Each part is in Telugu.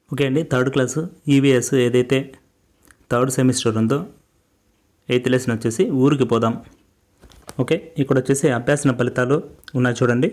ఓకే అండి థర్డ్ క్లాసు ఈవీఎస్ ఏదైతే థర్డ్ సెమిస్టర్ ఉందో ఎయిత్ లెసన్ వచ్చేసి ఊరికి పోదాం ఓకే ఇక్కడ వచ్చేసి అభ్యాసన ఫలితాలు ఉన్నాయి చూడండి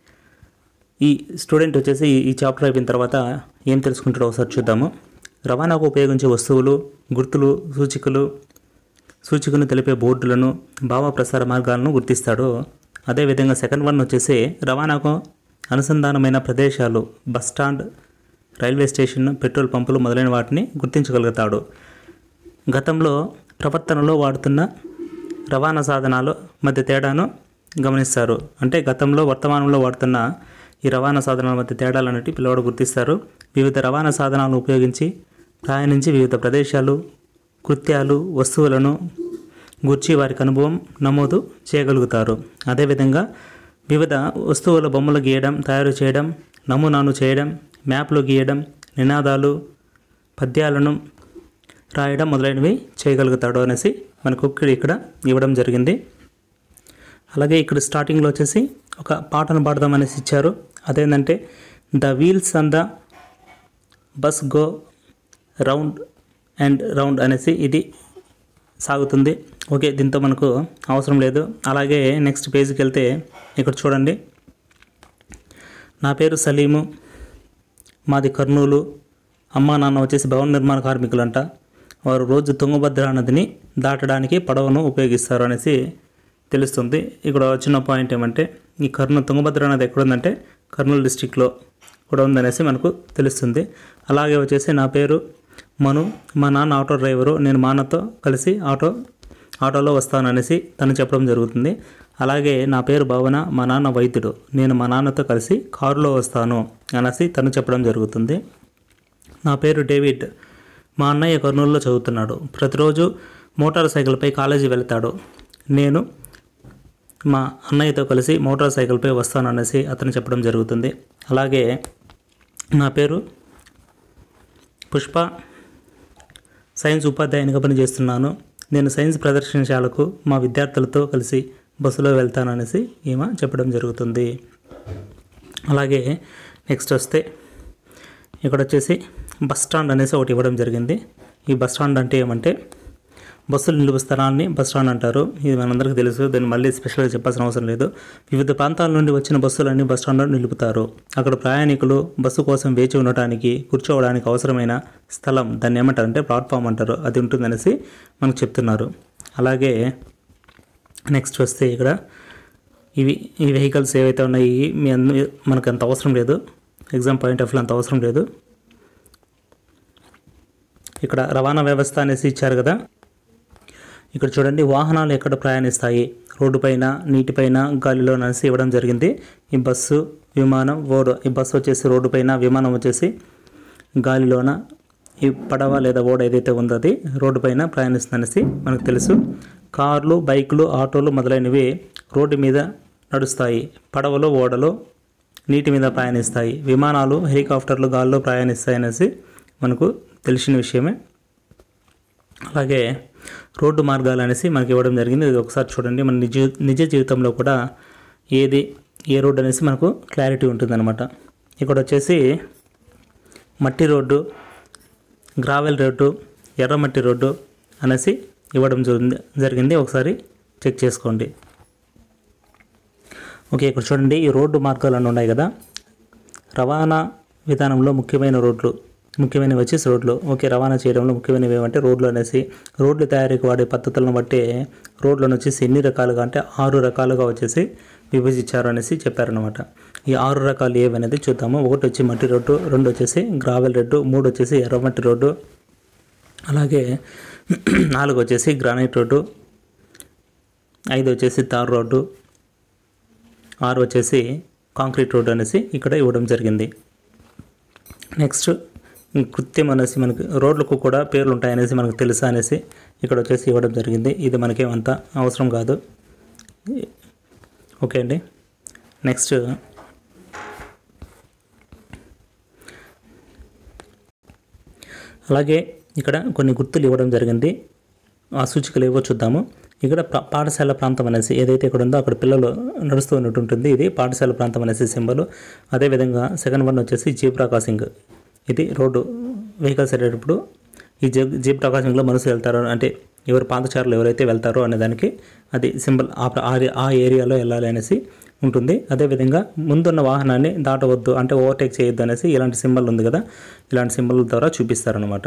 ఈ స్టూడెంట్ వచ్చేసి ఈ- ఈ చాప్టర్ అయిపోయిన తర్వాత ఏం తెలుసుకుంటాడో ఒకసారి చూద్దాము రవాణాకు ఉపయోగించే వస్తువులు గుర్తులు సూచికలు సూచికను తెలిపే బోర్డులను భావ ప్రసార మార్గాలను గుర్తిస్తాడు అదేవిధంగా సెకండ్ వన్ వచ్చేసి రవాణాకు అనుసంధానమైన ప్రదేశాలు bus stand railway station petrol పంపులు మొదలైన వాటిని గుర్తించగలుగుతాడు గతంలో ప్రవర్తనలో వాడుతున్న రవాణా సాధనాల మధ్య తేడాను గమనిస్తారు అంటే గతంలో వర్తమానంలో వాడుతున్న ఈ రవాణా సాధనాల మధ్య తేడాలు అనేవి పిల్లవాడు గుర్తిస్తారు వివిధ రవాణా సాధనాలను ఉపయోగించి ప్రయాణించి వివిధ ప్రదేశాలు కృత్యాలు వస్తువులను గుర్చి వారికి అనుభవం నమోదు చేయగలుగుతారు అదేవిధంగా వివిధ వస్తువుల బొమ్మలు గీయడం తయారు చేయడం నమూనాను చేయడం మ్యాప్లు గీయడం నినాదాలు పద్యాలను రాయడం మొదలైనవి చేయగలుగుతాడు అనేసి మనకు ఇక్కడ ఇక్కడ ఇవ్వడం జరిగింది అలాగే ఇక్కడ స్టార్టింగ్లో వచ్చేసి ఒక పాటను పాడదాం అనేసి ఇచ్చారు అదేంటంటే the wheels on the bus go round and round అనేసి ఇది సాగుతుంది ఓకే దీంతో మనకు అవసరం లేదు అలాగే నెక్స్ట్ పేజ్కి వెళ్తే ఇక్కడ చూడండి నా పేరు సలీము మాది కర్నూలు అమ్మా నాన్న వచ్చేసి భవన నిర్మాణ కార్మికులంట వారు రోజు తుంగభద్ర నదిని దాటడానికి పడవను ఉపయోగిస్తారు అనేసి తెలుస్తుంది ఇక్కడ వచ్చిన పాయింట్ ఏమంటే ఈ కర్నూలు తుంగభద్ర నది ఎక్కడుందంటే కర్నూలు డిస్టిక్లో కూడా ఉందనేసి మనకు తెలుస్తుంది అలాగే వచ్చేసి నా పేరు మను మా నాన్న ఆటో డ్రైవరు నేను మా అన్నతో కలిసి ఆటో ఆటోలో వస్తాననేసి తను చెప్పడం జరుగుతుంది అలాగే నా పేరు భావన మా నాన్న వైద్యుడు నేను మా నాన్నతో కలిసి కారులో వస్తాను అనేసి తను చెప్పడం జరుగుతుంది నా పేరు డేవిడ్ మా అన్నయ్య కర్నూలులో చదువుతున్నాడు ప్రతిరోజు మోటార్ సైకిల్పై కాలేజీ వెళ్తాడు నేను మా అన్నయ్యతో కలిసి మోటార్ సైకిల్పై వస్తాననేసి అతను చెప్పడం జరుగుతుంది అలాగే నా పేరు పుష్ప సైన్స్ ఉపాధ్యాయునిగా పనిచేస్తున్నాను నేను సైన్స్ ప్రదర్శనశాలకు మా విద్యార్థులతో కలిసి బస్సులో వెళ్తాననేసి ఈమె చెప్పడం జరుగుతుంది అలాగే నెక్స్ట్ వస్తే ఇక్కడ వచ్చేసి బస్ స్టాండ్ అనేసి ఒకటి ఇవ్వడం జరిగింది ఈ బస్ స్టాండ్ అంటే ఏమంటే బస్సులు నిలుపు స్థలాన్ని బస్ స్టాండ్ అంటారు ఇది మనందరికీ తెలుసు దాన్ని మళ్ళీ స్పెషల్గా చెప్పాల్సిన అవసరం లేదు వివిధ ప్రాంతాల నుండి వచ్చిన బస్సులన్నీ బస్ స్టాండ్లో నిలుపుతారు అక్కడ ప్రయాణికులు బస్సు కోసం వేచి ఉండటానికి కూర్చోవడానికి అవసరమైన స్థలం దాన్ని ఏమంటారు అంటే ప్లాట్ఫామ్ అంటారు అది ఉంటుందనేసి మనకు చెప్తున్నారు అలాగే నెక్స్ట్ వస్తే ఇక్కడ ఇవి ఈ వెహికల్స్ ఏవైతే ఉన్నాయి మీ అంద మనకు అంత అవసరం లేదు ఎగ్జామ్ పాయింట్ ఆఫ్ వ్యూ అంత అవసరం లేదు ఇక్కడ రవాణా వ్యవస్థ అనేసి ఇచ్చారు కదా ఇక్కడ చూడండి వాహనాలు ఎక్కడ ప్రయాణిస్తాయి రోడ్డుపైన నీటిపైన గాలిలో అనేసి ఇవ్వడం జరిగింది ఈ బస్సు విమానం ఓడ ఈ బస్సు వచ్చేసి రోడ్డుపైన విమానం వచ్చేసి గాలిలోన ఈ పడవ లేదా ఓడ ఏదైతే ఉందో అది రోడ్డుపైన ప్రయాణిస్తుందనేసి మనకు తెలుసు కార్లు బైకులు ఆటోలు మొదలైనవి రోడ్డు మీద నడుస్తాయి పడవలు ఓడలు నీటి మీద ప్రయాణిస్తాయి విమానాలు హెలికాప్టర్లు గాల్లో ప్రయాణిస్తాయి అనేసి మనకు తెలిసిన విషయమే అలాగే రోడ్డు మార్గాలు అనేసి మనకి ఇవ్వడం జరిగింది ఇది ఒకసారి చూడండి మన నిజ నిజ జీవితంలో కూడా ఏది ఏ రోడ్డు అనేసి మనకు క్లారిటీ ఉంటుందన్నమాట ఇక్కడ వచ్చేసి మట్టి రోడ్డు గ్రావెల్ రోడ్డు ఎర్రమట్టి రోడ్డు అనేసి ఇవ్వడం జరిగింది జరిగింది ఒకసారి చెక్ చేసుకోండి ఓకే ఇక్కడ చూడండి ఈ రోడ్డు మార్గాలు అని ఉన్నాయి కదా రవాణా విధానంలో ముఖ్యమైన రోడ్లు ముఖ్యమైనవి వచ్చేసి రోడ్లు ఓకే రవాణా చేయడంలో ముఖ్యమైనవి ఏమంటే రోడ్లు అనేసి రోడ్లు తయారీకి వాడే పద్ధతులను బట్టి రోడ్లను వచ్చేసి ఎన్ని రకాలుగా అంటే ఆరు రకాలుగా వచ్చేసి విభజించారు అనేసి చెప్పారనమాట ఈ ఆరు రకాలు ఏవి అనేది చూద్దాము ఒకటి వచ్చి మట్టి రోడ్డు రెండు వచ్చేసి గ్రావెల్ రోడ్డు మూడు వచ్చేసి ఎర్రమట్టి రోడ్డు అలాగే నాలుగు వచ్చేసి గ్రానైట్ రోడ్డు ఐదు వచ్చేసి తార్ రోడ్డు ఆరు వచ్చేసి కాంక్రీట్ రోడ్ అనేసి ఇక్కడ ఇవ్వడం జరిగింది నెక్స్ట్ కృత్యం అనేసి మనకి రోడ్లకు కూడా పేర్లు ఉంటాయనేసి మనకు తెలుసా అనేసి ఇక్కడ వచ్చేసి ఇవ్వడం జరిగింది ఇది మనకేమంత అవసరం కాదు ఓకే అండి నెక్స్ట్ అలాగే ఇక్కడ కొన్ని గుర్తులు ఇవ్వడం జరిగింది ఆ సూచికలు ఏవో చూద్దాము ఇక్కడ ప్ర- పాఠశాల ప్రాంతం అనేసి ఏదైతే ఇక్కడ ఉందో అక్కడ పిల్లలు నడుస్తూ ఉన్నట్టు ఉంటుంది ఇది పాఠశాల ప్రాంతం అనేసి సింబల్ అదేవిధంగా సెకండ్ వన్ వచ్చేసి జీబ్రా క్రాసింగ్ ఇది రోడ్డు వెహికల్స్ వెళ్ళేటప్పుడు ఈ జీప్ జీప్ క్రాసింగ్లో మనుషులు వెళ్తారో అంటే ఎవరు పాదచారులు ఎవరైతే వెళ్తారో అనే దానికి అది సింబల్ ఆ ప్ర- ఆ- ఆ ఏరియాలో వెళ్ళాలి అనేసి ఉంటుంది అదేవిధంగా ముందున్న వాహనాన్ని దాటవద్దు అంటే ఓవర్టేక్ చేయొద్దు అనేసి ఇలాంటి సింబల్ ఉంది కదా ఇలాంటి సింబల్ ద్వారా చూపిస్తారనమాట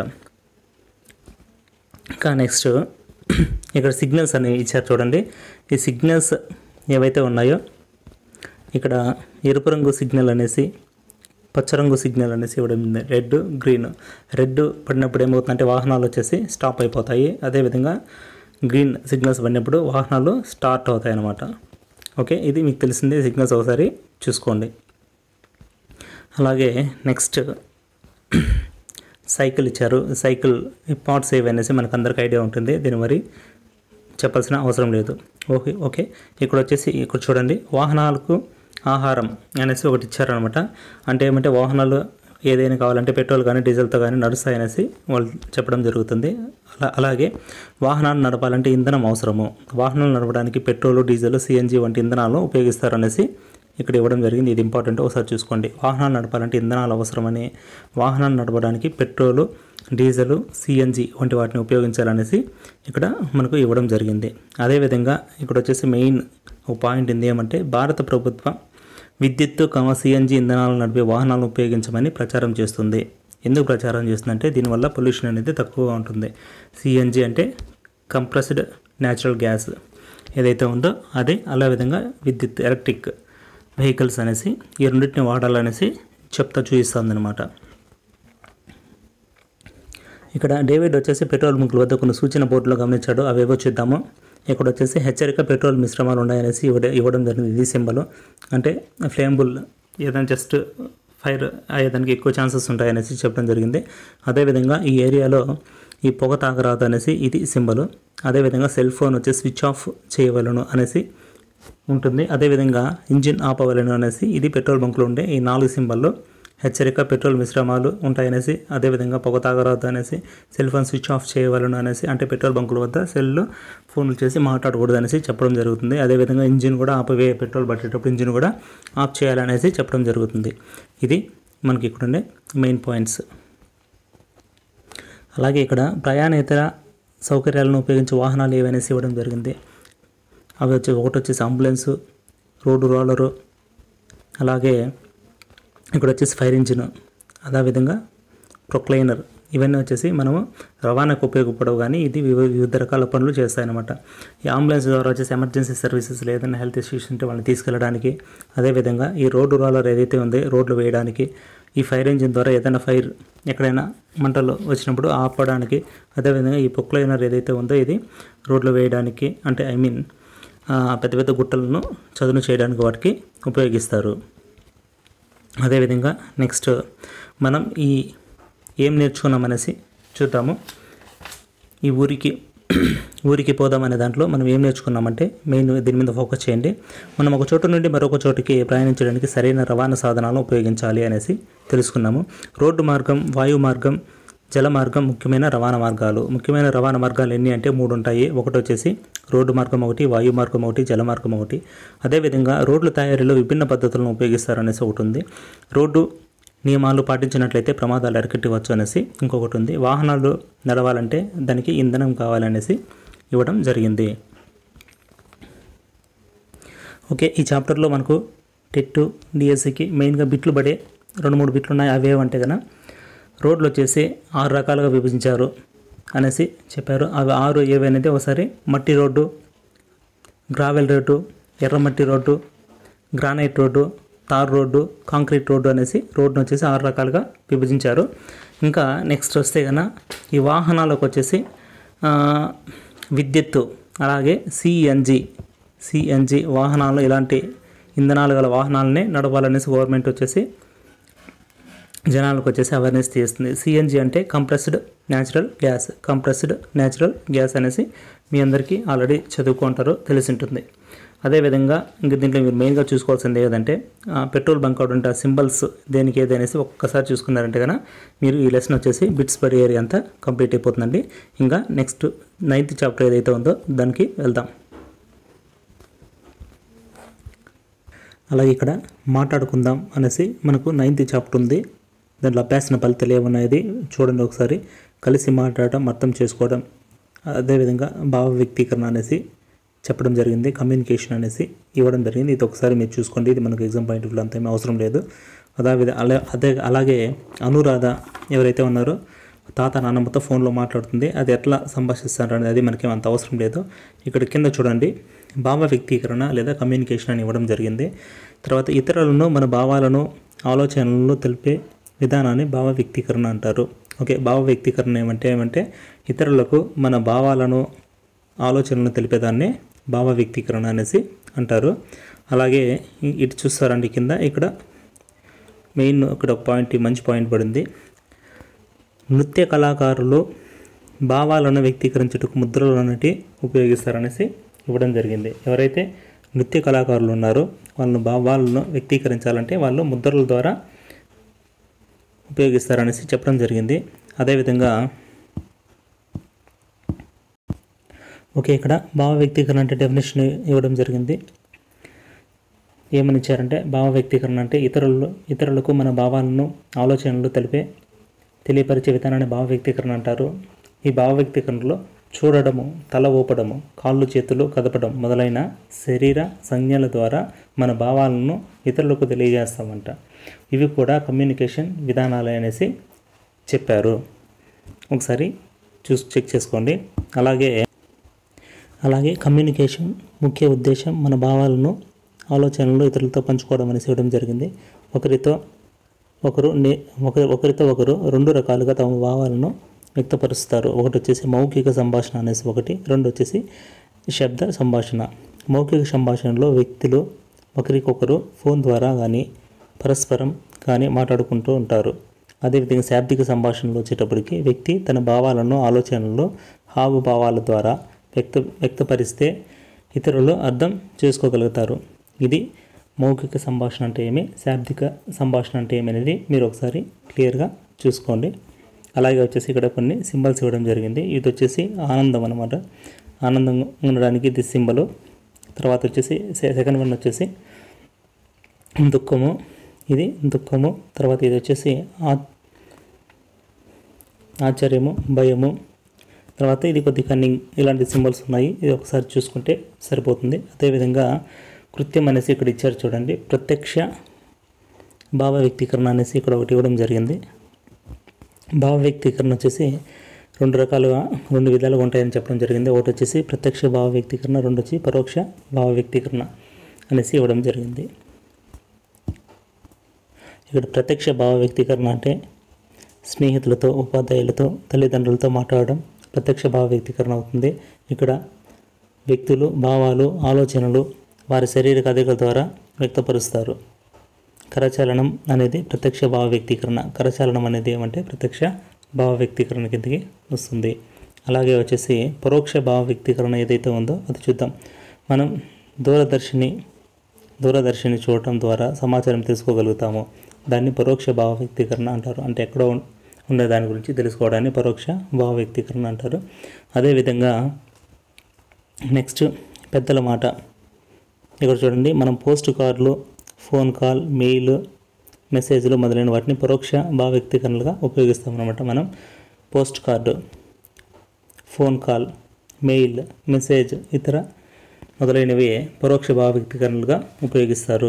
ఇంకా నెక్స్ట్ ఇక్కడ సిగ్నల్స్ అనేవి ఇచ్చారు చూడండి ఈ సిగ్నల్స్ ఏవైతే ఉన్నాయో ఇక్కడ ఎరుపు రంగు సిగ్నల్ అనేసి పచ్చ రంగు సిగ్నల్ అనేసి ఇవ్వడం ఉంది రెడ్ గ్రీన్ రెడ్ పడినప్పుడు ఏమవుతుందంటే వాహనాలు వచ్చేసి స్టాప్ అయిపోతాయి అదేవిధంగా గ్రీన్ సిగ్నల్స్ పడినప్పుడు వాహనాలు స్టార్ట్ అవుతాయి అన్నమాట ఓకే ఇది మీకు తెలిసిందే సిగ్నల్స్ ఒకసారి చూసుకోండి అలాగే నెక్స్ట్ సైకిల్ ఇచ్చారు సైకిల్ పార్ట్స్ ఏవి అనేసి మనకు అందరికి ఐడియా ఉంటుంది దీని మరి చెప్పాల్సిన అవసరం లేదు ఓకే ఓకే ఇక్కడ వచ్చేసి ఇక్కడ చూడండి వాహనాలకు ఆహారం అనేసి ఒకటి ఇచ్చారనమాట అంటే ఏమంటే వాహనాలు ఏదైనా కావాలంటే పెట్రోల్ కానీ డీజిల్తో కానీ నడుస్తాయి అనేసి వాళ్ళు చెప్పడం జరుగుతుంది అలా అలాగే వాహనాలు నడపాలంటే ఇంధనం అవసరము వాహనాలు నడపడానికి పెట్రోల్ డీజిల్ సిఎన్జి వంటి ఇంధనాలు ఉపయోగిస్తారనేసి ఇక్కడ ఇవ్వడం జరిగింది ఇది ఇంపార్టెంట్ ఒకసారి చూసుకోండి వాహనాలు నడపాలంటే ఇంధనాలు అవసరమని వాహనాలు నడపడానికి పెట్రోలు డీజిల్ సిఎన్జి వంటి వాటిని ఉపయోగించాలనేసి ఇక్కడ మనకు ఇవ్వడం జరిగింది అదేవిధంగా ఇక్కడ వచ్చేసి మెయిన్ ఒక పాయింట్ ఏంది ఏమంటే భారత ప్రభుత్వం విద్యుత్తు కమ సిఎన్జి ఇంధనాలను నడిపే వాహనాలను ఉపయోగించమని ప్రచారం చేస్తుంది ఎందుకు ప్రచారం చేస్తుందంటే దీనివల్ల పొల్యూషన్ అనేది తక్కువగా ఉంటుంది సిఎన్జి అంటే కంప్రెస్డ్ న్యాచురల్ గ్యాస్ ఏదైతే ఉందో అది అలా విధంగా విద్యుత్ ఎలక్ట్రిక్ వెహికల్స్ అనేసి ఈ రెండింటిని వాడాలనేసి చెప్తా చూపిస్తుంది అనమాట ఇక్కడ డేవిడ్ వచ్చేసి పెట్రోల్ బంకుల వద్ద కొన్ని సూచన బోర్డులో గమనించాడు అవేవో చూద్దాము ఇక్కడ వచ్చేసి హెచ్చరిక పెట్రోల్ మిశ్రమాలు ఉన్నాయనేసి ఇవ్వడం ఇవ్వడం జరిగింది ఇది సింబల్ అంటే ఫ్లేమబుల్ ఏదైనా జస్ట్ ఫైర్ అయ్యేదానికి ఎక్కువ ఛాన్సెస్ ఉంటాయనేసి చెప్పడం జరిగింది అదేవిధంగా ఈ ఏరియాలో ఈ పొగ తాగరాదు అనేసి ఇది సింబల్ అదేవిధంగా సెల్ ఫోన్ వచ్చి స్విచ్ ఆఫ్ చేయవలను అనేసి ఉంటుంది అదేవిధంగా ఇంజిన్ ఆపవలను అనేసి ఇది పెట్రోల్ బంకులో ఉండే ఈ నాలుగు సింబల్లో హెచ్చరిక పెట్రోల్ మిశ్రమాలు ఉంటాయనేసి అదేవిధంగా పొగ తాగరాదు అనేసి సెల్ ఫోన్ స్విచ్ ఆఫ్ చేయవలను అనేసి అంటే పెట్రోల్ బంకుల వద్ద సెల్ ఫోన్లు చేసి మాట్లాడకూడదు అనేసి చెప్పడం జరుగుతుంది అదేవిధంగా ఇంజిన్ కూడా ఆపవే పెట్రోల్ పట్టేటప్పుడు ఇంజిన్ కూడా ఆఫ్ చేయాలనేసి చెప్పడం జరుగుతుంది ఇది మనకి ఇక్కడ ఉండే మెయిన్ పాయింట్స్ అలాగే ఇక్కడ ప్రయాణేతర సౌకర్యాలను ఉపయోగించే వాహనాలు ఏవనేసి ఇవ్వడం జరిగింది అవి వచ్చి ఒకటి వచ్చేసి అంబులెన్స్ రోడ్డు రోలరు అలాగే ఇక్కడ వచ్చేసి ఫైర్ ఇంజిన్ అదేవిధంగా ప్రొక్లైనర్ ఇవన్నీ వచ్చేసి మనము రవాణాకు ఉపయోగపడవు కానీ ఇది వివి- వివిధ రకాల పనులు చేస్తాయన్నమాట ఈ అంబులెన్స్ ద్వారా వచ్చేసి ఎమర్జెన్సీ సర్వీసెస్ లేదన్నా హెల్త్ ఇష్యూస్ ఉంటే వాళ్ళని తీసుకెళ్ళడానికి అదేవిధంగా ఈ రోడ్డు రోలర్ ఏదైతే ఉందో రోడ్లు వేయడానికి ఈ ఫైర్ ఇంజిన్ ద్వారా ఏదైనా ఫైర్ ఎక్కడైనా మంటలు వచ్చినప్పుడు ఆపడానికి అదేవిధంగా ఈ పొక్లైనర్ ఏదైతే ఉందో ఇది రోడ్లు వేయడానికి అంటే ఐ మీన్ పెద్ద పెద్ద గుట్టలను చదును చేయడానికి వాటికి ఉపయోగిస్తారు అదేవిధంగా నెక్స్ట్ మనం ఈ ఏం నేర్చుకున్నాం అనేసి చూద్దాము ఈ ఊరికి ఊరికి పోదాం అనే దాంట్లో మనం ఏం నేర్చుకున్నామంటే మెయిన్ దీని మీద ఫోకస్ చేయండి మనం ఒక చోటు నుండి మరొక చోటుకి ప్రయాణించడానికి సరైన రవాణా సాధనాలను ఉపయోగించాలి అనేసి తెలుసుకున్నాము రోడ్డు మార్గం వాయు మార్గం జల మార్గం ముఖ్యమైన రవాణా మార్గాలు ముఖ్యమైన రవాణా మార్గాలు ఎన్ని అంటే మూడు ఉంటాయి ఒకటి వచ్చేసి రోడ్డు మార్గం ఒకటి వాయు మార్గం ఒకటి జల మార్గం ఒకటి అదేవిధంగా రోడ్ల తయారీలో విభిన్న పద్ధతులను ఉపయోగిస్తారనేసి ఒకటి ఉంది రోడ్డు నియమాలు పాటించినట్లయితే ప్రమాదాలు అరికట్టవచ్చు అనేసి ఇంకొకటి ఉంది వాహనాలు నడవాలంటే దానికి ఇంధనం కావాలనేసి ఇవ్వడం జరిగింది ఓకే ఈ చాప్టర్లో మనకు టెట్ డిఎస్సికి మెయిన్గా బిట్లు పడే రెండు మూడు బిట్లు ఉన్నాయి అవి ఏవంటే కనుక రోడ్లు వచ్చేసి ఆరు రకాలుగా విభజించారు అనేసి చెప్పారు అవి ఆరు ఏవైనది ఒకసారి మట్టి రోడ్డు గ్రావెల్ రోడ్డు ఎర్రమట్టి road granite road tar road concrete road అనేసి రోడ్డును వచ్చేసి ఆరు రకాలుగా విభజించారు ఇంకా నెక్స్ట్ వస్తే కనుక ఈ వాహనాలకు వచ్చేసి ఆ, విద్యుత్తు అలాగే సిఎన్జి సిఎన్జి వాహనాలు ఇలాంటి ఇంధనాలు గల వాహనాలనే నడపాలనేసి గవర్నమెంట్ వచ్చేసి జనాలకు వచ్చేసి అవేర్నెస్ చేస్తుంది సిఎన్జి అంటే compressed natural gas compressed natural gas అనేసి మీ అందరికీ ఆల్రెడీ చదువుకుంటారో తెలిసి ఉంటుంది అదేవిధంగా ఇంక దీంట్లో మీరు మెయిన్గా చూసుకోవాల్సింది ఏదంటే ఆ, పెట్రోల్ బంక్ అవుట్ ఉంటే సింబల్స్ దేనికి ఏది అనేసి ఒక్కసారి చూసుకున్నారంటే కనుక మీరు ఈ లెసన్ వచ్చేసి బిట్స్ పర్ ఏరియా అంతా కంప్లీట్ అయిపోతుందండి ఇంకా నెక్స్ట్ నైన్త్ చాప్టర్ ఏదైతే ఉందో దానికి వెళ్దాం అలాగే ఇక్కడ మాట్లాడుకుందాం అనేసి మనకు నైన్త్ చాప్టర్ ఉంది దాంట్లో అభ్యాసన ఫలితాలు ఏమున్నాయి చూడండి ఒకసారి కలిసి మాట్లాడటం అర్థం చేసుకోవడం అదేవిధంగా భావ వ్యక్తీకరణ అనేసి చెప్పడం జరిగింది కమ్యూనికేషన్ అనేసి ఇవ్వడం జరిగింది ఇది ఒకసారి మీరు చూసుకోండి ఇది మనకు ఎగ్జామ్ పాయింట్ ఆఫ్ వ్యూ అంత ఏమీ అవసరం లేదు అదే అలా అదే అలాగే అనురాధ ఎవరైతే ఉన్నారో తాత నాన్నమ్మతో ఫోన్లో మాట్లాడుతుంది అది ఎట్లా సంభాషిస్తారు అనేది అది మనకేం అంత అవసరం లేదు ఇక్కడ కింద చూడండి భావ వ్యక్తీకరణ లేదా కమ్యూనికేషన్ అని ఇవ్వడం జరిగింది తర్వాత ఇతరులను మన భావాలను ఆలోచనలను తెలిపే విధానాన్ని భావ వ్యక్తీకరణ అంటారు ఓకే భావ వ్యక్తీకరణ ఏమంటే ఏమంటే ఇతరులకు మన భావాలను ఆలోచనలను తెలిపేదాన్ని భావ వ్యక్తీకరణ అనేసి అంటారు అలాగే ఇ- ఇటు చూస్తారండి కింద ఇక్కడ మెయిన్ ఇక్కడ ఒక పాయింట్ మంచి పాయింట్ పడింది నృత్య కళాకారులు భావాలను వ్యక్తీకరించుటకు ముద్రలు అనేటి ఉపయోగిస్తారనేసి ఇవ్వడం జరిగింది ఎవరైతే నృత్య కళాకారులు ఉన్నారో వాళ్ళను భావాలను వ్యక్తీకరించాలంటే వాళ్ళు ముద్రల ద్వారా ఉపయోగిస్తారనేసి చెప్పడం జరిగింది అదేవిధంగా ఓకే ఇక్కడ భావ వ్యక్తీకరణ అంటే డెఫినేషన్ ఇవ్వడం జరిగింది ఏమని ఇచ్చారంటే భావ వ్యక్తీకరణ అంటే ఇతరులు ఇతరులకు మన భావాలను ఆలోచనలు తెలిపే తెలియపరిచే విధానాన్ని భావ వ్యక్తీకరణ అంటారు ఈ భావ వ్యక్తీకరణలో చూడడము తల ఊపడము కాళ్ళు చేతులు కదపడం మొదలైన శరీర సంజ్ఞల ద్వారా మన భావాలను ఇతరులకు తెలియజేస్తామంట ఇవి కూడా కమ్యూనికేషన్ విధానాలు అనేసి చెప్పారు ఒకసారి చూసి చెక్ చేసుకోండి అలాగే అలాగే కమ్యూనికేషన్ ముఖ్య ఉద్దేశం మన భావాలను ఆలోచనలు ఇతరులతో పంచుకోవడం అనేసి ఇవ్వడం జరిగింది ఒకరితో ఒకరు నే ఒకరి ఒకరితో ఒకరు రెండు రకాలుగా తమ భావాలను వ్యక్తపరుస్తారు ఒకటి వచ్చేసి మౌఖిక సంభాషణ అనేసి ఒకటి రెండు వచ్చేసి శబ్ద సంభాషణ మౌఖిక సంభాషణలో వ్యక్తులు ఒకరికొకరు ఫోన్ ద్వారా కానీ పరస్పరం కానీ మాట్లాడుకుంటూ ఉంటారు అదేవిధంగా శాబ్దిక సంభాషణలో వచ్చేటప్పటికి వ్యక్తి తన భావాలను ఆలోచనలను హావభావాల ద్వారా వ్యక్త వ్యక్తపరిస్తే ఇతరులు అర్థం చేసుకోగలుగుతారు ఇది మౌఖిక సంభాషణ అంటే ఏమి శాబ్దిక సంభాషణ అంటే ఏమి అనేది మీరు ఒకసారి క్లియర్గా చూసుకోండి అలాగే వచ్చేసి ఇక్కడ కొన్ని సింబల్స్ ఇవ్వడం జరిగింది ఇది వచ్చేసి ఆనందం అనమాట ఆనందంగా ఉండడానికి ఇది సింబలు తర్వాత వచ్చేసి సె- సెకండ్ వన్ వచ్చేసి దుఃఖము ఇది దుఃఖము తర్వాత ఇది వచ్చేసి ఆ ఆశ్చర్యము భయము తర్వాత ఇది కొద్ది కన్నింగ్ ఇలాంటి సింబల్స్ ఉన్నాయి ఇది ఒకసారి చూసుకుంటే సరిపోతుంది అదేవిధంగా కృత్యం అనేసి ఇక్కడ ఇచ్చారు చూడండి ప్రత్యక్ష భావ వ్యక్తీకరణ అనేసి ఇక్కడ ఒకటి ఇవ్వడం జరిగింది భావ వ్యక్తీకరణ వచ్చేసి రెండు రకాలుగా రెండు విధాలుగా ఉంటాయని చెప్పడం జరిగింది ఒకటి వచ్చేసి ప్రత్యక్ష భావ వ్యక్తీకరణ రెండు వచ్చి పరోక్ష భావ వ్యక్తీకరణ అనేసి ఇవ్వడం జరిగింది ఇక్కడ ప్రత్యక్ష భావ వ్యక్తీకరణ అంటే స్నేహితులతో ఉపాధ్యాయులతో తల్లిదండ్రులతో మాట్లాడడం ప్రత్యక్ష భావ వ్యక్తీకరణ అవుతుంది ఇక్కడ వ్యక్తులు భావాలు ఆలోచనలు వారి శరీర కదలికల ద్వారా వ్యక్తపరుస్తారు కరచాలనం అనేది ప్రత్యక్ష భావ వ్యక్తీకరణ కరచాలనం అనేది ఏమంటే ప్రత్యక్ష భావ వ్యక్తీకరణ కిందకి వస్తుంది అలాగే వచ్చేసి పరోక్ష భావ వ్యక్తీకరణ ఏదైతే ఉందో అది చూద్దాం మనం దూరదర్శిని దూరదర్శిని చూడటం ద్వారా సమాచారం తెలుసుకోగలుగుతాము దాన్ని పరోక్ష భావ వ్యక్తీకరణ అంటారు అంటే ఎక్కడో ఉం- ఉండే దాని గురించి తెలుసుకోవడాన్ని పరోక్ష భావ వ్యక్తీకరణ అంటారు అదేవిధంగా నెక్స్ట్ పెద్దల మాట ఇక్కడ చూడండి మనం పోస్ట్ కార్డులు ఫోన్ కాల్ మెయిల్ మెసేజ్లు మొదలైన వాటిని పరోక్ష భావ వ్యక్తీకరణలుగా ఉపయోగిస్తాం అనమాట మనం post card phone call mail message ఇతర మొదలైనవి పరోక్ష భావ వ్యక్తీకరణలుగా ఉపయోగిస్తారు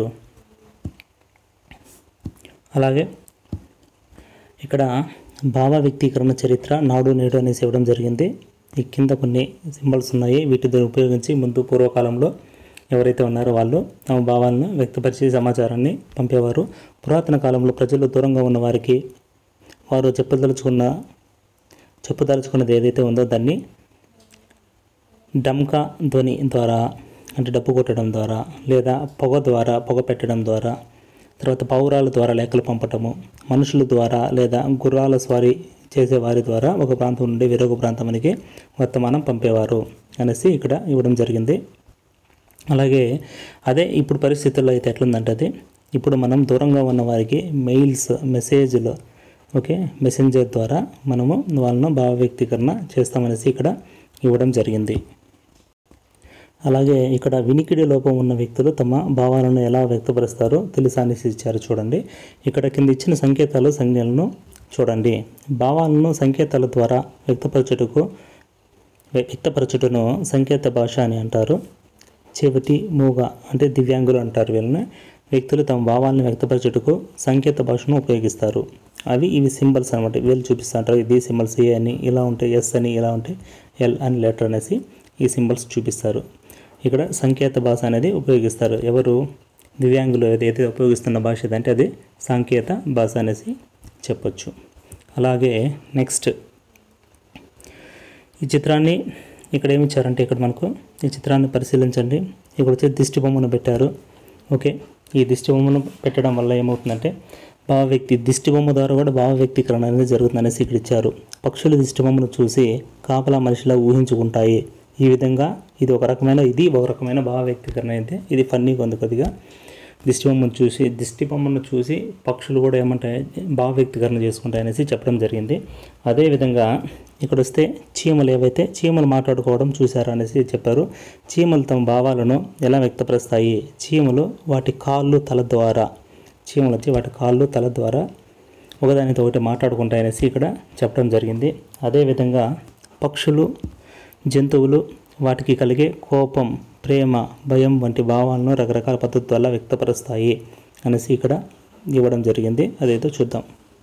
అలాగే ఇక్కడ భావ వ్యక్తీకరణ చరిత్ర నాడు నేడు అనేసి ఇవ్వడం జరిగింది ఈ కింద కొన్ని సింబల్స్ ఉన్నాయి వీటిని ఉపయోగించి ముందు పూర్వకాలంలో ఎవరైతే ఉన్నారో వాళ్ళు తమ భావాలను వ్యక్తపరిచి సమాచారాన్ని పంపేవారు పురాతన కాలంలో ప్రజలు దూరంగా ఉన్న వారికి వారు చెప్పదలుచుకున్న చెప్పదలుచుకున్నది ఏదైతే ఉందో దాన్ని డమ్కా ధ్వని ద్వారా అంటే డప్పు కొట్టడం ద్వారా లేదా పొగ ద్వారా పొగ పెట్టడం ద్వారా తర్వాత పౌరాల ద్వారా లేఖలు పంపటము మనుషుల ద్వారా లేదా గుర్రాల స్వారీ చేసే వారి ద్వారా ఒక ప్రాంతం నుండి వేరొక ప్రాంతానికి వర్తమానం పంపేవారు అనేసి ఇక్కడ ఇవ్వడం జరిగింది అలాగే అదే ఇప్పుడు పరిస్థితుల్లో అయితే ఎట్లుందంటే అది ఇప్పుడు మనం దూరంగా ఉన్న వారికి మెయిల్స్ మెసేజ్లు ఓకే మెసెంజర్ ద్వారా మనము వాళ్ళను భావ వ్యక్తీకరణ చేస్తామనేసి ఇక్కడ ఇవ్వడం జరిగింది అలాగే ఇక్కడ వినికిడి లోపం ఉన్న వ్యక్తులు తమ భావాలను ఎలా వ్యక్తపరుస్తారో తెలుసా అనేసి ఇచ్చారు చూడండి ఇక్కడ కింద ఇచ్చిన సంకేతాలు సంజ్ఞలను చూడండి భావాలను సంకేతాల ద్వారా వ్యక్తపరచుటకు వ్యక్తపరచుటను సంకేత భాష అని అంటారు చెవిటి మూగ అంటే దివ్యాంగులు అంటారు వీళ్ళని వ్యక్తులు తమ భావాలను వ్యక్తపరచుటకు సంకేత భాషను ఉపయోగిస్తారు అవి ఇవి సింబల్స్ అనమాట వీళ్ళు చూపిస్తుంటారు ఇది సింబల్స్ ఏ అని ఇలా ఉంటాయి ఎస్ అని ఇలా ఉంటాయి ఎల్ అని లెటర్ అనేసి ఈ సింబల్స్ చూపిస్తారు ఇక్కడ సంకేత భాష అనేది ఉపయోగిస్తారు ఎవరు దివ్యాంగులు ఏదైతే ఉపయోగిస్తున్న భాష ఏదంటే అది సాంకేత భాష అనేసి చెప్పొచ్చు అలాగే నెక్స్ట్ ఈ చిత్రాన్ని ఇక్కడ ఏమి ఇచ్చారంటే ఇక్కడ మనకు ఈ చిత్రాన్ని పరిశీలించండి ఇక్కడ వచ్చి దిష్టి బొమ్మను పెట్టారు ఓకే ఈ దిష్టి బొమ్మను పెట్టడం వల్ల ఏమవుతుందంటే భావ వ్యక్తి దిష్టి బొమ్మ ద్వారా కూడా భావ వ్యక్తీకరణ అనేది జరుగుతుంది అనేసి ఇక్కడ ఇచ్చారు పక్షులు దిష్టి బొమ్మను చూసి కాపలా మనిషిలా ఊహించుకుంటాయి ఈ విధంగా ఇది ఒక రకమైన ఇది ఒక రకమైన భావ వ్యక్తీకరణ అయితే ఇది ఫన్నీగా ఉంది కొద్దిగా దిష్టి బొమ్మను చూసి దిష్టి బొమ్మను చూసి పక్షులు కూడా ఏమంటాయి భావ వ్యక్తీకరణ చేసుకుంటాయి అనేసి చెప్పడం జరిగింది అదేవిధంగా ఇక్కడ వస్తే చీమలు ఏవైతే చీమలు మాట్లాడుకోవడం చూశారు అనేసి చెప్పారు చీమలు తమ భావాలను ఎలా వ్యక్తపరుస్తాయి చీమలు వాటి కాళ్ళు తల ద్వారా చీమలు వచ్చి వాటి కాళ్ళు తల ద్వారా ఒకదానితో ఒకటి మాట్లాడుకుంటాయి అనేసి ఇక్కడ చెప్పడం జరిగింది అదేవిధంగా పక్షులు జంతువులు వాటికి కలిగే కోపం ప్రేమ భయం వంటి భావాలను రకరకాల పద్ధతి వల్ల వ్యక్తపరుస్తాయి అనేసి ఇక్కడ ఇవ్వడం జరిగింది అదేదో చూద్దాం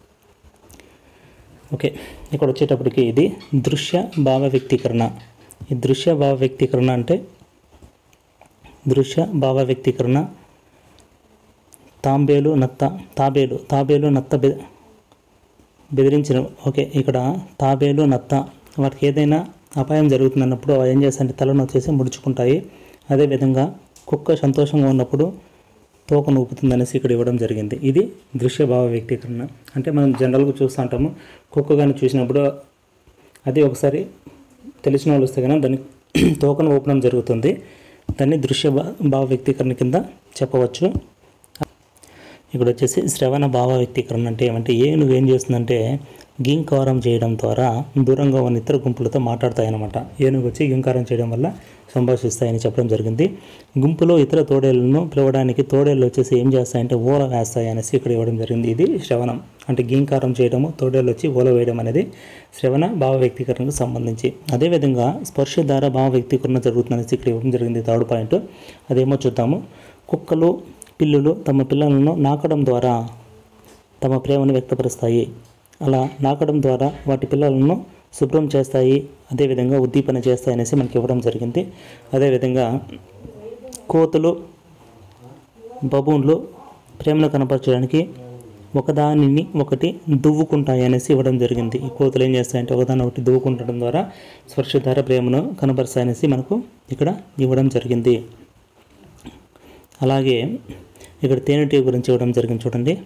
ఓకే ఇక్కడ వచ్చేటప్పటికి ఇది దృశ్య భావ వ్యక్తీకరణ ఈ దృశ్య భావ వ్యక్తీకరణ అంటే దృశ్య భావ వ్యక్తీకరణ తాంబేలు నత్త తాబేలు తాబేలు నత్త బె బెదిరించిన ఓకే ఇక్కడ తాబేలు నత్త వాటికి ఏదైనా అపాయం జరుగుతుందన్నప్పుడు అవి ఏం చేస్తాయంటే తలను వచ్చేసి ముడుచుకుంటాయి అదేవిధంగా కుక్క సంతోషంగా ఉన్నప్పుడు తోకను ఊపుతుందనేసి ఇక్కడ ఇవ్వడం జరిగింది ఇది దృశ్య భావ వ్యక్తీకరణ అంటే మనం జనరల్గా చూస్తూ ఉంటాము కుక్క కానీ చూసినప్పుడు అది ఒకసారి తెలిసిన వాళ్ళు వస్తే కానీ దాన్ని తోకను ఊపడం జరుగుతుంది దాన్ని దృశ్య భా- భావ వ్యక్తీకరణ కింద చెప్పవచ్చు ఇక్కడ వచ్చేసి శ్రవణ భావ వ్యక్తీకరణ అంటే ఏమంటే ఏనుగు ఏం చేస్తుందంటే గింకారం చేయడం ద్వారా దూరంగా ఉన్న ఇతర గుంపులతో మాట్లాడతాయన్నమాట ఏనుగు వచ్చి గింకారం చేయడం వల్ల సంభాషిస్తాయని చెప్పడం జరిగింది గుంపులో ఇతర తోడేళ్లను పిలవడానికి తోడేళ్ళు వచ్చేసి ఏం చేస్తాయంటే ఓల వేస్తాయి అనేసి ఇక్కడ ఇవ్వడం జరిగింది ఇది శ్రవణం అంటే గింకారం చేయడము తోడేళ్ళు వచ్చి ఓల వేయడం అనేది శ్రవణ భావ వ్యక్తీకరణకు సంబంధించి అదేవిధంగా స్పర్శ ద్వారా భావ వ్యక్తీకరణ జరుగుతుందనేసి ఇక్కడ ఇవ్వడం జరిగింది థర్డ్ పాయింట్ అదేమో చూద్దాము కుక్కలు పిల్లులు తమ పిల్లలను నాకడం ద్వారా తమ ప్రేమను వ్యక్తపరుస్తాయి అలా నాకడం ద్వారా వాటి పిల్లలను శుభ్రం చేస్తాయి అదేవిధంగా ఉద్దీపన చేస్తాయి అనేసి మనకి ఇవ్వడం జరిగింది అదేవిధంగా కోతులు బబూన్లు ప్రేమను కనపరచడానికి ఒకదానిని ఒకటి దువ్వుకుంటాయి అనేసి ఇవ్వడం జరిగింది ఈ కోతులు ఏం చేస్తాయంటే ఒకదాని ఒకటి దువ్వుకుంటడం ద్వారా స్పర్శ ద్వారా ప్రేమను కనపరుస్తాయి అనేసి మనకు ఇక్కడ ఇవ్వడం జరిగింది అలాగే ఇక్కడ తేనెటీగ గురించి ఇవ్వడం జరిగింది చూడండి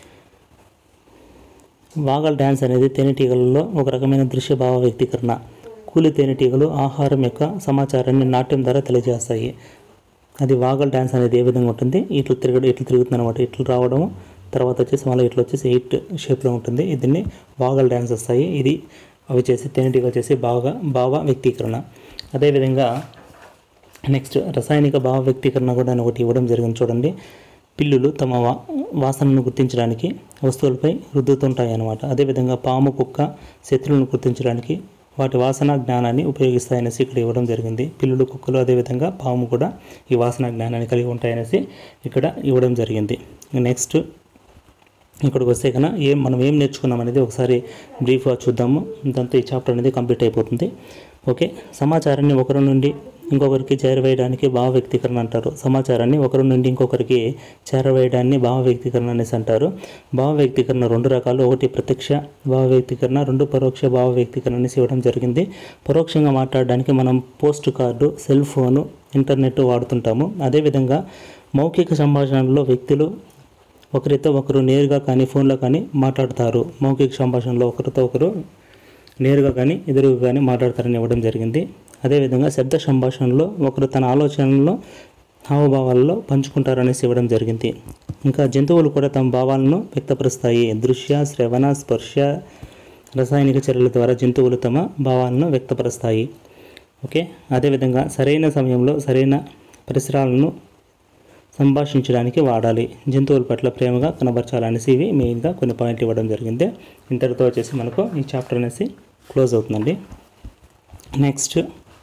వాగల్ డ్యాన్స్ అనేది తేనెటీగలలో ఒక రకమైన దృశ్య భావ వ్యక్తీకరణ కూలి తేనెటీగలు ఆహారం యొక్క సమాచారాన్ని నాట్యం ద్వారా తెలియజేస్తాయి అది వాగల్ డ్యాన్స్ అనేది ఏ విధంగా ఉంటుంది ఇట్లా తిరగడం ఇట్లా తిరుగుతుంది అనమాట ఇట్లా రావడము తర్వాత వచ్చేసి మళ్ళీ ఇట్లా వచ్చేసి ఎయిట్ షేప్లో ఉంటుంది దీన్ని వాగల్ డ్యాన్స్ వస్తాయి ఇది అవి వచ్చేసి తేనెటీగ వచ్చేసి బాగా భావ వ్యక్తీకరణ అదేవిధంగా నెక్స్ట్ రసాయనిక భావ వ్యక్తీకరణ కూడా అని ఒకటి ఇవ్వడం జరిగింది చూడండి పిల్లులు తమ వా వాసనను గుర్తించడానికి వస్తువులపై రుద్దుతుంటాయి అన్నమాట అదేవిధంగా పాము కుక్క శత్రువులను గుర్తించడానికి వాటి వాసన జ్ఞానాన్ని ఉపయోగిస్తాయనేసి ఇక్కడ ఇవ్వడం జరిగింది పిల్లులు కుక్కలు అదేవిధంగా పాము కూడా ఈ వాసన జ్ఞానాన్ని కలిగి ఉంటాయనేసి ఇక్కడ ఇవ్వడం జరిగింది నెక్స్ట్ ఇక్కడికి వస్తే కన్నా ఏం మనం ఏం నేర్చుకున్నాం అనేది ఒకసారి బ్రీఫ్గా చూద్దాము దాంతో ఈ చాప్టర్ అనేది కంప్లీట్ అయిపోతుంది ఓకే సమాచారాన్ని ఒకరి నుండి ఇంకొకరికి చేరవేయడానికి భావ వ్యక్తీకరణ అంటారు సమాచారాన్ని ఒకరి నుండి ఇంకొకరికి చేరవేయడాన్ని భావ వ్యక్తీకరణ అనేసి అంటారు భావ వ్యక్తీకరణ రెండు రకాలు ఒకటి ప్రత్యక్ష భావ వ్యక్తీకరణ రెండు పరోక్ష భావ వ్యక్తీకరణ అనేసి ఇవ్వడం జరిగింది పరోక్షంగా మాట్లాడడానికి మనం post card cell phone internet వాడుతుంటాము అదేవిధంగా మౌఖిక సంభాషణలో వ్యక్తులు ఒకరితో ఒకరు నేరుగా కానీ ఫోన్లో కానీ మాట్లాడతారు మౌఖిక సంభాషణలో ఒకరితో ఒకరు నేరుగా కానీ ఎదురుగా కానీ మాట్లాడతారని ఇవ్వడం జరిగింది అదేవిధంగా శబ్ద సంభాషణలో ఒకరు తన ఆలోచనలను హావభావాల్లో పంచుకుంటారనేసి ఇవ్వడం జరిగింది ఇంకా జంతువులు కూడా తమ భావాలను వ్యక్తపరుస్తాయి దృశ్య శ్రవణ స్పర్శ రసాయనిక చర్యల ద్వారా జంతువులు తమ భావాలను వ్యక్తపరుస్తాయి ఓకే అదేవిధంగా సరైన సమయంలో సరైన పరిసరాలను సంభాషించడానికి వాడాలి జంతువుల పట్ల ప్రేమగా కనబరచాలనేసి ఇవి మెయిన్గా కొన్ని పాయింట్లు ఇవ్వడం జరిగింది ఇంతటితో వచ్చేసి మనకు ఈ చాప్టర్ అనేసి క్లోజ్ అవుతుందండి నెక్స్ట్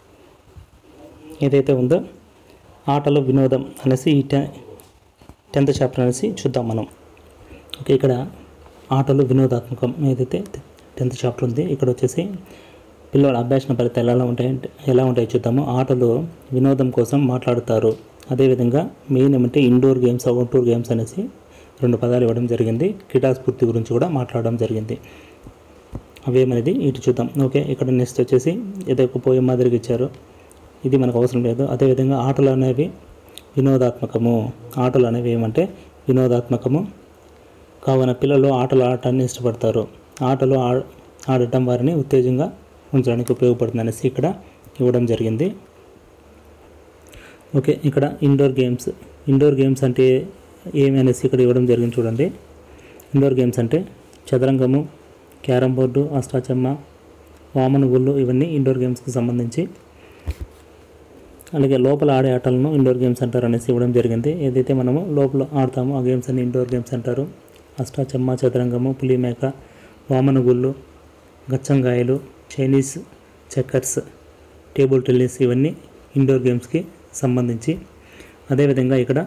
ఏదైతే ఉందో ఆటలు వినోదం అనేసి ఈ టె టెన్త్ చాప్టర్ అనేసి చూద్దాం మనం ఓకే ఇక్కడ ఆటలు వినోదాత్మకం ఏదైతే టెన్త్ చాప్టర్ ఉంది ఇక్కడ వచ్చేసి పిల్లల అభ్యాసన ఫలితాలు ఎలా ఉంటాయి ఎలా ఉంటాయో చూద్దాము ఆటలు వినోదం కోసం మాట్లాడుతారు అదేవిధంగా మెయిన్ ఏమంటే ఇండోర్ గేమ్స్ అవుట్డోర్ గేమ్స్ అనేసి రెండు పదాలు ఇవ్వడం జరిగింది క్రీడాస్ఫూర్తి గురించి కూడా మాట్లాడడం జరిగింది అవేమనేది ఇటు చూద్దాం ఓకే ఇక్కడ నెక్స్ట్ వచ్చేసి ఏదో ఒక పోయే మాదిరిగా ఇచ్చారు ఇది మనకు అవసరం లేదు అదేవిధంగా ఆటలు అనేవి వినోదాత్మకము ఆటలు అనేవి ఏమంటే వినోదాత్మకము కావున పిల్లలు ఆటలు ఆడటాన్ని ఇష్టపడతారు ఆటలు ఆ- ఆడటం వారిని ఉత్తేజంగా ఉంచడానికి ఉపయోగపడుతుంది అనేసి ఇక్కడ ఇవ్వడం జరిగింది ఓకే ఇక్కడ ఇండోర్ గేమ్స్ ఇండోర్ గేమ్స్ అంటే ఏమి అనేసి ఇక్కడ ఇవ్వడం జరిగింది చూడండి ఇండోర్ గేమ్స్ అంటే చదరంగము క్యారమ్ బోర్డు అష్టాచమ్మ వామన గుళ్ళు ఇవన్నీ ఇండోర్ గేమ్స్కి సంబంధించి అలాగే లోపల ఆడే ఆటలను ఇండోర్ గేమ్స్ అంటారు అనేసి ఇవ్వడం జరిగింది ఏదైతే మనము లోపల ఆడతామో ఆ గేమ్స్ అన్ని ఇండోర్ గేమ్స్ అంటారు అష్టాచమ్మ చదరంగము పులిమేక వామన గుళ్ళు గచ్చంగాయలు చైనీస్ చెక్కర్స్ టేబుల్ టెన్నిస్ ఇవన్నీ ఇండోర్ గేమ్స్కి సంబంధించి అదేవిధంగా ఇక్కడ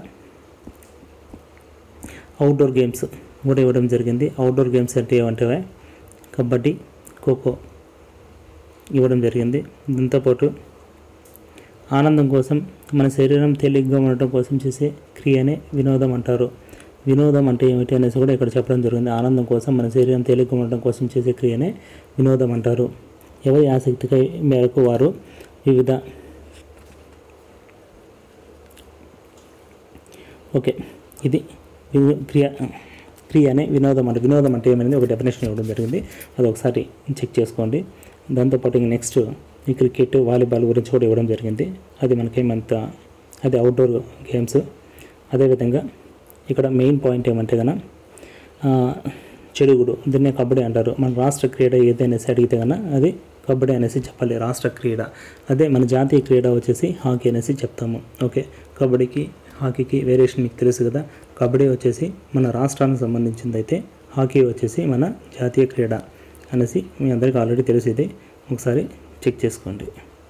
అవుట్డోర్ గేమ్స్ కూడా ఇవ్వడం జరిగింది అవుట్డోర్ గేమ్స్ అంటే ఏమంటే కబడ్డీ ఖోఖో ఇవ్వడం జరిగింది దీంతోపాటు ఆనందం కోసం మన శరీరం తేలిగ్గా ఉండటం కోసం చేసే క్రియనే వినోదం అంటారు వినోదం అంటే ఏమిటి అనేసి కూడా ఇక్కడ చెప్పడం జరిగింది ఆనందం కోసం మన శరీరం తేలిగ్గా ఉండటం కోసం చేసే క్రియనే వినోదం అంటారు ఎవరి ఆసక్తికి మేరకు వారు వివిధ ఓకే ఇది వినో- క్రియ క్రియ అనే వినోదం అంటే వినోదం అంటే ఏమైంది ఒక డెఫినేషన్ ఇవ్వడం జరిగింది అది ఒకసారి చెక్ చేసుకోండి దాంతోపాటు ఇంక నెక్స్ట్ ఈ క్రికెట్ వాలీబాల్ గురించి కూడా ఇవ్వడం జరిగింది అది మనకేమంత అది అవుట్డోర్ గేమ్స్ అదేవిధంగా ఇక్కడ మెయిన్ పాయింట్ ఏమంటే కనుక చెడుగుడు దీన్నే కబడ్డీ అంటారు మన రాష్ట్ర క్రీడ ఏదనేసి అడిగితే కనుక అది కబడ్డీ అనేసి చెప్పాలి రాష్ట్ర క్రీడ అదే మన జాతీయ క్రీడ వచ్చేసి హాకీ అనేసి చెప్తాము ఓకే కబడ్డీకి హాకీకి వేరియేషన్ మీకు తెలుసు కదా కబడ్డీ వచ్చేసి మన రాష్ట్రానికి సంబంధించింది అయితే హాకీ వచ్చేసి మన జాతీయ క్రీడ అనేసి మీ అందరికీ ఆల్రెడీ తెలుసు ఇది ఒకసారి చెక్ చేసుకోండి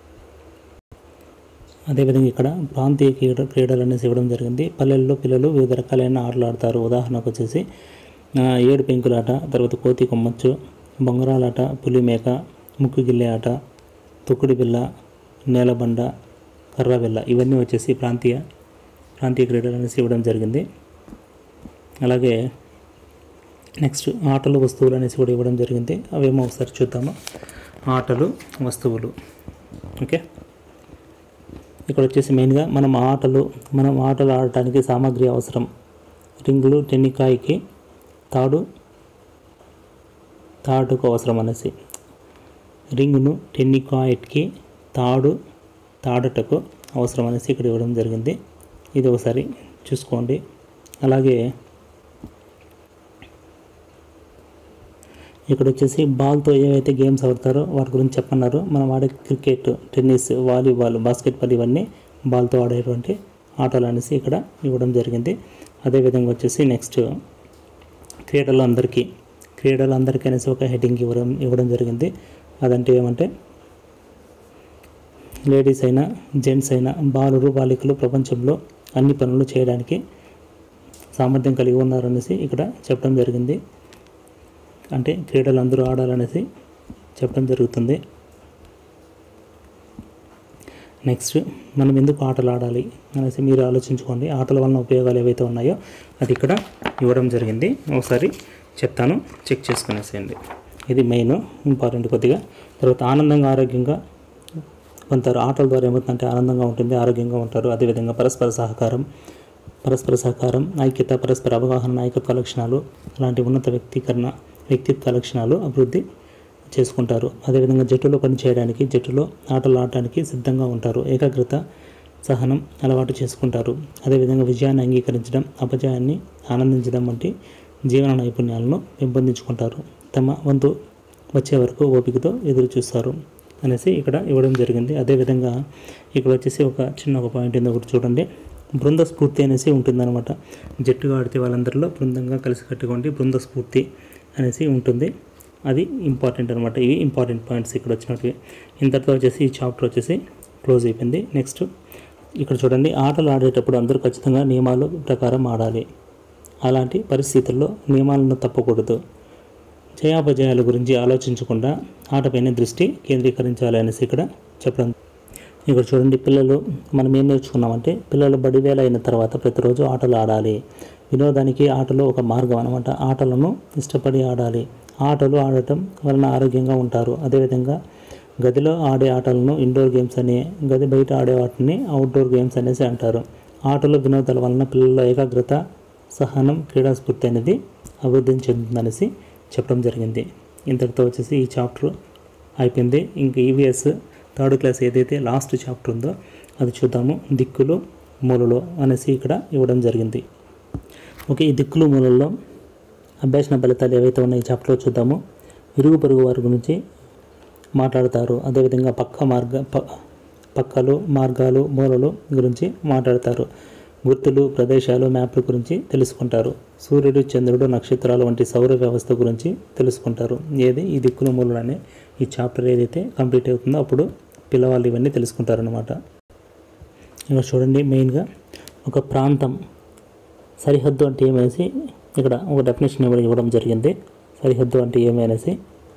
అదేవిధంగా ఇక్కడ ప్రాంతీయ క్రీడ క్రీడలు అనేసి ఇవ్వడం జరిగింది పల్లెల్లో పిల్లలు వివిధ రకాలైన ఆటలు ఆడతారు ఉదాహరణకు వచ్చేసి ఆ, ఏడు పెంకులాట తర్వాత కోతి కొమ్మచ్చు బొంగరాలాట పులిమేక ముక్కు గిల్లె ఆట తొక్కుడు బిల్ల నేలబండ కర్ర బిల్ల ఇవన్నీ వచ్చేసి ప్రాంతీయ ప్రాంతీయ క్రీడలు అనేసి ఇవ్వడం జరిగింది అలాగే నెక్స్ట్ ఆటలు వస్తువులు అనేసి కూడా ఇవ్వడం జరిగింది అవేమో ఒకసారి చూద్దాము ఆటలు వస్తువులు ఓకే ఇక్కడ వచ్చేసి మెయిన్గా మనం ఆటలు మనం ఆటలు ఆడటానికి సామాగ్రి అవసరం రింగులు టెన్నికాయకి తాడు తాడుకు అవసరం అనేసి రింగును టెన్నికాయట్కి తాడు తాడటకు అవసరం అనేసి ఇక్కడ ఇవ్వడం జరిగింది ఇది ఒకసారి చూసుకోండి అలాగే ఇక్కడ వచ్చేసి బాల్తో ఏవైతే గేమ్స్ ఆడతారో వాటి గురించి చెప్పన్నారు మనం ఆడే క్రికెట్ టెన్నిస్ వాలీబాల్ బాస్కెట్బాల్ ఇవన్నీ బాల్తో ఆడేటువంటి ఆటలు అనేసి ఇక్కడ ఇవ్వడం జరిగింది అదేవిధంగా వచ్చేసి నెక్స్ట్ క్రీడలు అందరికీ క్రీడలు అందరికీ అనేసి ఒక హెడ్డింగ్ ఇవ్వడం ఇవ్వడం జరిగింది అదంటే ఏమంటే లేడీస్ అయినా జెంట్స్ అయినా బాలురు బాలికలు ప్రపంచంలో అన్ని పనులు చేయడానికి సామర్థ్యం కలిగి ఉన్నారనేసి ఇక్కడ చెప్పడం జరిగింది అంటే క్రీడలు అందరూ ఆడాలనేసి చెప్పడం జరుగుతుంది నెక్స్ట్ మనం ఎందుకు ఆటలు ఆడాలి అనేసి మీరు ఆలోచించుకోండి ఆటల వలన ఉపయోగాలు ఏవైతే ఉన్నాయో అది ఇక్కడ ఇవ్వడం జరిగింది ఒకసారి చెప్తాను చెక్ చేసుకునేసేయండి ఇది మెయిన్ ఇంపార్టెంట్ కొద్దిగా తర్వాత ఆనందంగా ఆరోగ్యంగా కొందరు ఆటల ద్వారా ఏమవుతుందంటే ఆనందంగా ఉంటుంది ఆరోగ్యంగా ఉంటారు అదేవిధంగా పరస్పర సహకారం పరస్పర సహకారం ఐక్యత పరస్పర అవగాహన నాయకత్వ లక్షణాలు అలాంటి ఉన్నత వ్యక్తీకరణ వ్యక్తిత్వ లక్షణాలు అభివృద్ధి చేసుకుంటారు అదేవిధంగా జట్టులో పనిచేయడానికి జట్టులో ఆటలు ఆడటానికి సిద్ధంగా ఉంటారు ఏకాగ్రత సహనం అలవాటు చేసుకుంటారు అదేవిధంగా విజయాన్ని అంగీకరించడం అపజయాన్ని ఆనందించడం వంటి జీవన నైపుణ్యాలను పెంపొందించుకుంటారు తమ వంతు వచ్చే వరకు ఓపికతో ఎదురు చూస్తారు అనేసి ఇక్కడ ఇవ్వడం జరిగింది అదేవిధంగా ఇక్కడ వచ్చేసి ఒక చిన్న ఒక పాయింట్ ఏందో ఒకటి చూడండి బృంద స్ఫూర్తి అనేసి ఉంటుందన్నమాట జట్టుగా ఆడితే వాళ్ళందరిలో బృందంగా కలిసి కట్టుకోండి బృంద స్ఫూర్తి అనేసి ఉంటుంది అది ఇంపార్టెంట్ అనమాట ఇవి ఇంపార్టెంట్ పాయింట్స్ ఇక్కడ వచ్చినట్టు ఇంతటితో వచ్చేసి ఈ చాప్టర్ వచ్చేసి క్లోజ్ అయిపోయింది నెక్స్ట్ ఇక్కడ చూడండి ఆటలు ఆడేటప్పుడు అందరూ ఖచ్చితంగా నియమాలు ప్రకారం ఆడాలి అలాంటి పరిస్థితుల్లో నియమాలను తప్పకూడదు జయాపజయాల గురించి ఆలోచించకుండా ఆటపైన దృష్టి కేంద్రీకరించాలి అనేసి ఇక్కడ చెప్పడం ఇక్కడ చూడండి పిల్లలు మనం ఏం నేర్చుకున్నామంటే పిల్లలు బడివేల అయిన తర్వాత ప్రతిరోజు ఆటలు ఆడాలి వినోదానికి ఆటలు ఒక మార్గం అనమాట ఆటలను ఇష్టపడి ఆడాలి ఆటలు ఆడటం వలన ఆరోగ్యంగా ఉంటారు అదేవిధంగా గదిలో ఆడే ఆటలను ఇండోర్ గేమ్స్ అని గది బయట ఆడే వాటిని అవుట్డోర్ గేమ్స్ అనేసి అంటారు ఆటలు వినోదాల వలన పిల్లల ఏకాగ్రత సహనం క్రీడాస్ఫూర్తి అనేది అభివృద్ధి చెందుతుందనేసి చెప్పడం జరిగింది ఇంతటితో వచ్చేసి ఈ చాప్టర్ అయిపోయింది ఇంక ఈవీఎస్ థర్డ్ క్లాస్ ఏదైతే లాస్ట్ చాప్టర్ ఉందో అది చూద్దాము దిక్కులు మూలలు అనేసి ఇక్కడ ఇవ్వడం జరిగింది ఓకే ఈ దిక్కులు మూలల్లో అభ్యాసన ఫలితాలు ఏవైతే ఉన్నాయో ఈ చాప్టర్లో చూద్దాము ఇరుగు పొరుగు వారి గురించి మాట్లాడతారు అదేవిధంగా పక్క మార్గ ప- పక్కలు మార్గాలు మూలలు గురించి మాట్లాడతారు గుర్తులు ప్రదేశాలు మ్యాప్ల గురించి తెలుసుకుంటారు సూర్యుడు చంద్రుడు నక్షత్రాలు వంటి సౌర వ్యవస్థ గురించి తెలుసుకుంటారు ఏది ఈ దిక్కుల మూలలు అనే ఈ చాప్టర్ ఏదైతే కంప్లీట్ అవుతుందో అప్పుడు పిల్లవాళ్ళు ఇవన్నీ తెలుసుకుంటారనమాట ఇక్కడ చూడండి మెయిన్గా ఒక ప్రాంతం సరిహద్దు అంటే ఏమనేసి ఇక్కడ ఒక డెఫినేషన్ ఇవ్వడం ఇవ్వడం జరిగింది సరిహద్దు అంటే ఏమనేసి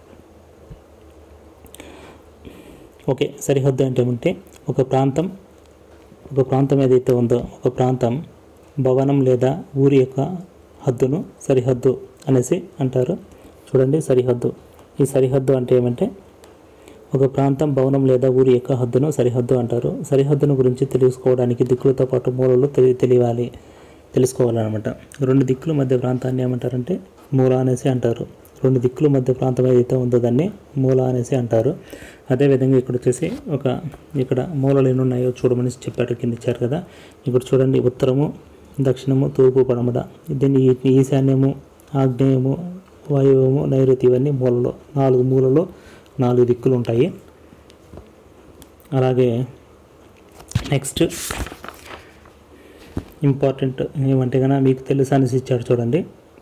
ఓకే సరిహద్దు అంటే ఏమంటే ఒక ప్రాంతం ఒక ప్రాంతం ఏదైతే ఉందో ఒక ప్రాంతం భవనం లేదా ఊరి యొక్క హద్దును సరిహద్దు అనేసి అంటారు చూడండి సరిహద్దు ఈ సరిహద్దు అంటే ఏమంటే ఒక ప్రాంతం భవనం లేదా ఊరి యొక్క హద్దును సరిహద్దు అంటారు సరిహద్దును గురించి తెలుసుకోవడానికి దిక్కులతో పాటు మూలలు తెలి తెలియాలి తెలుసుకోవాలన్నమాట రెండు దిక్కుల మధ్య ప్రాంతాన్ని ఏమంటారంటే మూల అనేసి అంటారు రెండు దిక్కుల మధ్య ప్రాంతం ఏదైతే ఉందో దాన్ని మూల అనేసి అంటారు అదేవిధంగా ఇక్కడ వచ్చేసి ఒక ఇక్కడ మూలలు ఎన్ని ఉన్నాయో చూడమని చెప్పారు కింద ఇచ్చారు కదా ఇక్కడ చూడండి ఉత్తరము దక్షిణము తూర్పు పడమట దీన్ని ఈ- ఈశాన్యము ఆగ్నేయము వాయువ్యము నైరుతి ఇవన్నీ మూలలో నాలుగు మూలలో నాలుగు దిక్కులు ఉంటాయి అలాగే నెక్స్ట్ ఇంపార్టెంట్ ఏమంటే కనుక మీకు తెలుసు అనేసి ఇచ్చాడు చూడండి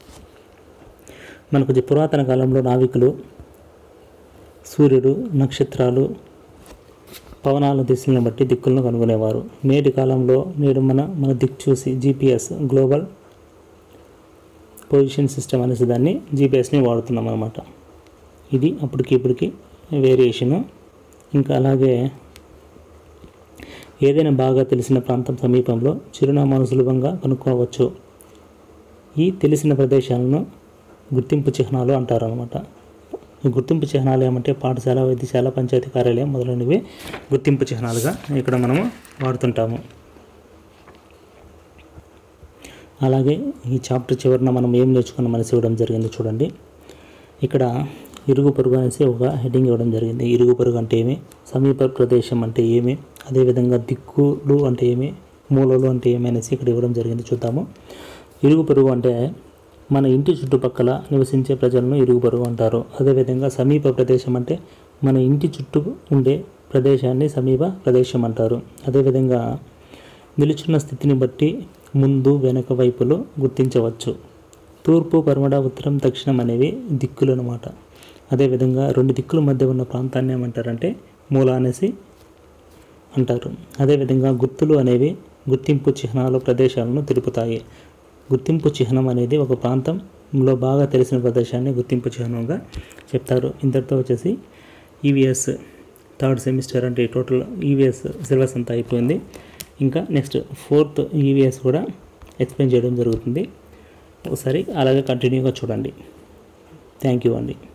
మనకు ఇది పురాతన కాలంలో నావికులు సూర్యుడు నక్షత్రాలు పవనాల దిశలను బట్టి దిక్కులను కనుగొనేవారు నేటి కాలంలో నేడు మన మన దిక్కు చూసి జీపీఎస్ గ్లోబల్ పొజిషన్ సిస్టమ్ అనేసి దాన్ని జీపీఎస్ని వాడుతున్నాం అనమాట ఇది అప్పటికి ఇప్పటికి వేరియేషను ఇంకా అలాగే ఏదైనా బాగా తెలిసిన ప్రాంతం సమీపంలో చిరునామాను సులభంగా కనుక్కోవచ్చు ఈ తెలిసిన ప్రదేశాలను గుర్తింపు చిహ్నాలు అంటారు అనమాట ఈ గుర్తింపు చిహ్నాలు ఏమంటే పాఠశాల వైద్యశాల పంచాయతీ కార్యాలయం మొదలైనవి గుర్తింపు చిహ్నాలుగా ఇక్కడ మనము వాడుతుంటాము అలాగే ఈ చాప్టర్ చివరిన మనం ఏం నేర్చుకున్నాం అనేసి ఇవ్వడం జరిగింది చూడండి ఇక్కడ ఇరుగు పొరుగు అనేసి ఒక హెడ్డింగ్ ఇవ్వడం జరిగింది ఇరుగు పొరుగు అంటే ఏమి సమీప ప్రదేశం అంటే ఏమి అదేవిధంగా దిక్కులు అంటే ఏమి మూలలు అంటే ఏమి అనేసి ఇక్కడ ఇవ్వడం జరిగింది చూద్దాము ఇరుగు పొరుగు అంటే మన ఇంటి చుట్టుపక్కల నివసించే ప్రజలను ఇరుగు పొరుగు అంటారు అదేవిధంగా సమీప ప్రదేశం అంటే మన ఇంటి చుట్టూ ఉండే ప్రదేశాన్ని సమీప ప్రదేశం అంటారు అదేవిధంగా నిలుచున్న స్థితిని బట్టి ముందు వెనక వైపులో గుర్తించవచ్చు తూర్పు పరమడ ఉత్తరం దక్షిణం అనేవి దిక్కులు అనమాట అదేవిధంగా రెండు దిక్కుల మధ్య ఉన్న ప్రాంతాన్ని ఏమంటారంటే మూల అనేసి అంటారు అదేవిధంగా గుర్తులు అనేవి గుర్తింపు చిహ్నాలు ప్రదేశాలను తెలుపుతాయి గుర్తింపు చిహ్నం అనేది ఒక ప్రాంతంలో బాగా తెలిసిన ప్రదేశాన్ని గుర్తింపు చిహ్నంగా చెప్తారు ఇంతటితో వచ్చేసి ఈవీఎస్ థర్డ్ సెమిస్టర్ అంటే టోటల్ ఈవీఎస్ సిలబస్ అంతా అయిపోయింది ఇంకా నెక్స్ట్ ఫోర్త్ ఈవీఎస్ కూడా ఎక్స్ప్లెయిన్ చేయడం జరుగుతుంది ఒకసారి అలాగే కంటిన్యూగా చూడండి థ్యాంక్ యూ అండి